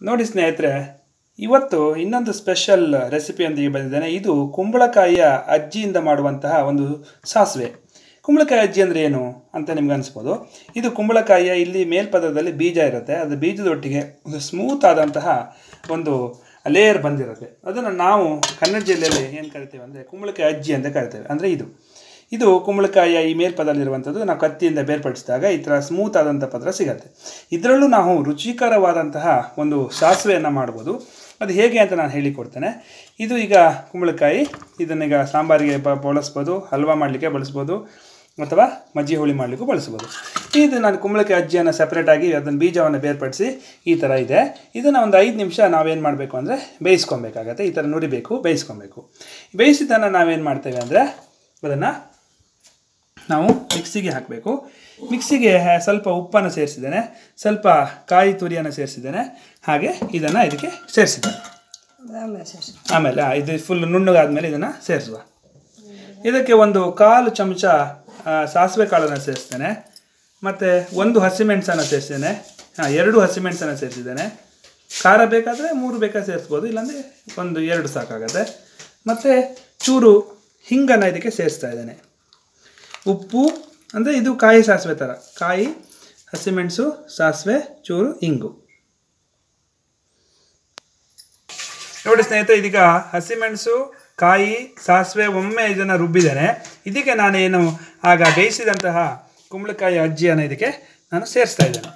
ನೋಡಿ ಸ್ನೇಹಿತರೆ ಇವತ್ತು ಇನ್ನೊಂದು ಸ್ಪೆಷಲ್ ರೆಸಿಪಿಯೊಂದಿಗೆ ಬಂದಿದ್ದೇನೆ ಇದು ಕುಂಬಳಕಾಯಿಯ ಅಜ್ಜಿಯಿಂದ ಮಾಡುವಂತಹ ಒಂದು ಸಾಸಿವೆ ಕುಂಬಳಕಾಯಿ ಅಜ್ಜಿ ಅಂದರೆ ಏನು ಅಂತ ನಿಮ್ಗೆ ಅನಿಸ್ಬೋದು ಇದು ಕುಂಬಳಕಾಯಿಯ ಇಲ್ಲಿ ಮೇಲ್ಪದರದಲ್ಲಿ ಬೀಜ ಇರುತ್ತೆ ಅದು ಬೀಜದೊಟ್ಟಿಗೆ ಒಂದು ಸ್ಮೂತ್ ಆದಂತಹ ಒಂದು ಲೇಯರ್ ಬಂದಿರುತ್ತೆ ಅದನ್ನು ನಾವು ಕನ್ನಡ ಜಿಲ್ಲೆಯಲ್ಲಿ ಏನು ಕರಿತೇವೆ ಅಂದರೆ ಕುಂಬಳಕಾಯಿ ಅಜ್ಜಿ ಅಂತ ಕರಿತೇವೆ ಅಂದರೆ ಇದು ಇದು ಕುಂಬಳಕಾಯಿಯ ಈ ಮೇಲ್ಪದಲ್ಲಿರುವಂಥದ್ದು ನಾವು ಕತ್ತಿಯಿಂದ ಬೇರ್ಪಡಿಸಿದಾಗ ಈ ಥರ ಸ್ಮೂತ್ ಆದಂಥ ಪದರ ಸಿಗುತ್ತೆ ಇದರಲ್ಲೂ ನಾವು ರುಚಿಕರವಾದಂತಹ ಒಂದು ಸಾಸಿವೆಯನ್ನು ಮಾಡ್ಬೋದು ಅದು ಹೇಗೆ ಅಂತ ನಾನು ಹೇಳಿಕೊಡ್ತೇನೆ ಇದು ಈಗ ಕುಂಬಳಕಾಯಿ ಇದನ್ನೀಗ ಸಾಂಬಾರಿಗೆ ಬ ಬಳಸ್ಬೋದು ಹಲ್ವಾ ಮಾಡಲಿಕ್ಕೆ ಬಳಸ್ಬೋದು ಅಥವಾ ಮಜ್ಜಿ ಹುಳಿ ಮಾಡಲಿಕ್ಕೂ ಬಳಸ್ಬೋದು ಇದು ನಾನು ಕುಂಬಳಕಾಯಿ ಅಜ್ಜಿಯನ್ನು ಸಪ್ರೇಟಾಗಿ ಅದನ್ನು ಬೀಜವನ್ನು ಬೇರ್ಪಡಿಸಿ ಈ ಥರ ಇದೆ ಇದನ್ನು ಒಂದು ಐದು ನಿಮಿಷ ನಾವೇನು ಮಾಡಬೇಕು ಅಂದರೆ ಬೇಯಿಸ್ಕೊಬೇಕಾಗತ್ತೆ ಈ ಥರ ನುರಿಬೇಕು ಬೇಯಿಸ್ಕೊಬೇಕು ಬೇಯಿಸಿದ್ದನ್ನು ನಾವೇನು ಮಾಡ್ತೇವೆ ಅಂದರೆ ಅದನ್ನು ನಾವು ಮಿಕ್ಸಿಗೆ ಹಾಕಬೇಕು ಮಿಕ್ಸಿಗೆ ಸ್ವಲ್ಪ ಉಪ್ಪನ್ನು ಸೇರಿಸಿದ್ದೇನೆ ಸ್ವಲ್ಪ ಕಾಯಿ ತುರಿಯನ್ನು ಸೇರಿಸಿದ್ದೇನೆ ಹಾಗೆ ಇದನ್ನು ಇದಕ್ಕೆ ಸೇರಿಸಿದ್ದೇನೆ ಆಮೇಲೆ ಆ, ಇದು ಫುಲ್ ನುಣ್ಣಗಾದ್ಮೇಲೆ ಇದನ್ನು ಸೇರಿಸುವ ಇದಕ್ಕೆ ಒಂದು ಕಾಲು ಚಮಚ ಆ, ಸಾಸಿವೆ ಕಾಳನ್ನು ಸೇರಿಸ್ತೇನೆ ಮತ್ತು ಒಂದು ಹಸಿಮೆಣಸನ್ನು ಸೇರಿಸ್ತೇನೆ ಹಾಂ ಎರಡು ಹಸಿಮೆಣಸನ್ನು ಸೇರಿಸಿದ್ದೇನೆ ಖಾರ ಬೇಕಾದರೆ ಮೂರು ಬೇಕಾದ್ರೆ ಸೇರಿಸ್ಬೋದು ಇಲ್ಲಾಂದರೆ ಒಂದು ಎರಡು ಸಾಕಾಗತ್ತೆ ಮತ್ತು ಚೂರು ಹಿಂಗನ್ನು ಇದಕ್ಕೆ ಸೇರಿಸ್ತಾ ಇದ್ದೇನೆ ಉಪ್ಪು ಅಂದರೆ ಇದು ಕಾಯಿ ಸಾಸಿವೆ ಥರ ಕಾಯಿ ಹಸಿಮೆಣಸು ಸಾಸಿವೆ ಚೂರು ಇಂಗು ನೋಡಿ ಸ್ನೇಹಿತರೆ ಇದೀಗ ಹಸಿಮೆಣಸು ಕಾಯಿ ಸಾಸಿವೆ ಒಮ್ಮೆ ಇದನ್ನು ರುಬ್ಬಿದ್ದೇನೆ ಇದಕ್ಕೆ ನಾನೇನು ಆಗ ಬೇಯಿಸಿದಂತಹ ಕುಂಬಳಕಾಯಿ ಅಜ್ಜಿಯನ್ನು ಇದಕ್ಕೆ ನಾನು ಸೇರಿಸ್ತಾ ಇದ್ದೇನೆ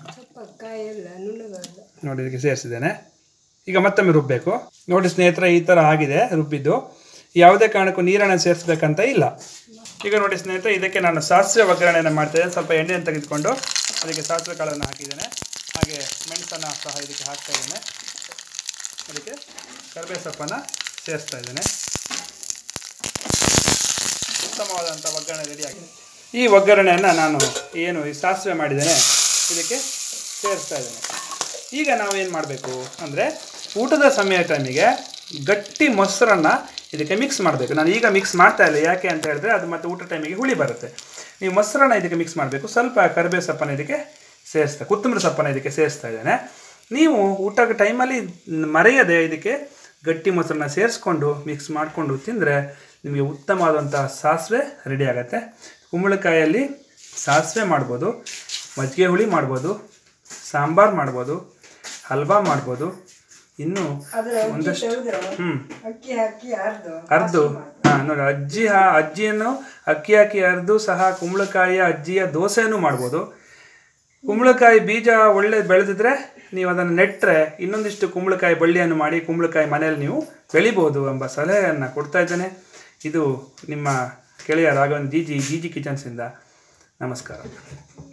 ನೋಡಿ ಇದಕ್ಕೆ ಸೇರಿಸಿದ್ದೇನೆ ಈಗ ಮತ್ತೊಮ್ಮೆ ರುಬ್ಬಬೇಕು ನೋಡಿ ಸ್ನೇಹಿತರೆ ಈ ಥರ ಆಗಿದೆ ರುಬ್ಬಿದ್ದು ಯಾವುದೇ ಕಾರಣಕ್ಕೂ ನೀರನ್ನು ಸೇರಿಸ್ಬೇಕಂತ ಇಲ್ಲ ಈಗ ನೋಡಿ ಸ್ನೇಹಿತರೆ ಇದಕ್ಕೆ ನಾನು ಸಾಸಿವೆ ಒಗ್ಗರಣೆಯನ್ನು ಮಾಡ್ತಿದ್ದೇನೆ ಸ್ವಲ್ಪ ಎಣ್ಣೆಯನ್ನು ತೆಗೆದುಕೊಂಡು ಅದಕ್ಕೆ ಸಾಸಿವೆ ಕಾಳನ್ನು ಹಾಕಿದ್ದೇನೆ ಹಾಗೆ ಮೆಣಸನ್ನು ಸಹ ಇದಕ್ಕೆ ಹಾಕ್ತಾ ಇದ್ದೇನೆ ಅದಕ್ಕೆ ಕರಿಬೇವು ಸೊಪ್ಪನ್ನು ಸೇರಿಸ್ತಾ ಇದ್ದೇನೆ ಉತ್ತಮವಾದಂಥ ಒಗ್ಗರಣೆ ರೆಡಿ ಆಗಿದೆ ಈ ಒಗ್ಗರಣೆಯನ್ನು ನಾನು ಏನು ಈ ಸಾಸಿವೆ ಮಾಡಿದ್ದೇನೆ ಇದಕ್ಕೆ ಸೇರಿಸ್ತಾ ಇದ್ದೇನೆ ಈಗ ನಾವೇನು ಮಾಡಬೇಕು ಅಂದರೆ ಊಟದ ಸಮಯ ಟೈಮಿಗೆ ಗಟ್ಟಿ ಮೊಸರನ್ನು ಇದಕ್ಕೆ ಮಿಕ್ಸ್ ಮಾಡಬೇಕು ನಾನು ಈಗ ಮಿಕ್ಸ್ ಮಾಡ್ತಾ ಇಲ್ಲ ಯಾಕೆ ಅಂತ ಹೇಳಿದ್ರೆ ಅದು ಮತ್ತೆ ಊಟ ಟೈಮಿಗೆ ಹುಳಿ ಬರುತ್ತೆ ನೀವು ಮೊಸರನ್ನ ಇದಕ್ಕೆ ಮಿಕ್ಸ್ ಮಾಡಬೇಕು ಸ್ವಲ್ಪ ಕರಿಬೇವು ಸೊಪ್ಪನ್ನು ಇದಕ್ಕೆ ಸೇರಿಸ್ತಾ ಕೊತ್ತಂಬರಿ ಸೊಪ್ಪನ್ನು ಇದಕ್ಕೆ ಸೇರಿಸ್ತಾ ಇದ್ದೇನೆ ನೀವು ಊಟದ ಟೈಮಲ್ಲಿ ಮರೆಯದೆ ಇದಕ್ಕೆ ಗಟ್ಟಿ ಮೊಸರನ್ನ ಸೇರಿಸ್ಕೊಂಡು ಮಿಕ್ಸ್ ಮಾಡಿಕೊಂಡು ತಿಂದರೆ ನಿಮಗೆ ಉತ್ತಮವಾದಂಥ ಸಾಸಿವೆ ರೆಡಿ ಆಗುತ್ತೆ ಕುಂಬಳಕಾಯಲ್ಲಿ ಸಾಸಿವೆ ಮಾಡ್ಬೋದು ಮಜ್ಜಿಗೆ ಹುಳಿ ಮಾಡ್ಬೋದು ಸಾಂಬಾರು ಮಾಡ್ಬೋದು ಹಲ್ವಾ ಮಾಡ್ಬೋದು ಇನ್ನು ಒಂದಷ್ಟು ಹ್ಞೂ ಅಕ್ಕಿ ಹಾಕಿ ಅರ್ದು ಅರ್ದು ಹಾಂ ನೋಡಿ ಅಜ್ಜಿ ಹಾ ಅಜ್ಜಿಯನ್ನು ಅಕ್ಕಿ ಹಾಕಿ ಅರ್ದು ಸಹ ಕುಂಬಳಕಾಯಿಯ ಅಜ್ಜಿಯ ದೋಸೆನೂ ಮಾಡ್ಬೋದು ಕುಂಬಳಕಾಯಿ ಬೀಜ ಒಳ್ಳೆ ಬೆಳೆದಿದ್ರೆ ನೀವು ಅದನ್ನು ನೆಟ್ಟರೆ ಇನ್ನೊಂದಿಷ್ಟು ಕುಂಬಳಕಾಯಿ ಬಳ್ಳಿಯನ್ನು ಮಾಡಿ ಕುಂಬಳಕಾಯಿ ಮನೆಯಲ್ಲಿ ನೀವು ಬೆಳಿಬೋದು ಎಂಬ ಸಲಹೆಯನ್ನು ಕೊಡ್ತಾ ಇದ್ದೇನೆ ಇದು ನಿಮ್ಮ ಗೆಳೆಯ Raghavan G G G G ಕಿಚನ್ಸಿಂದ ನಮಸ್ಕಾರ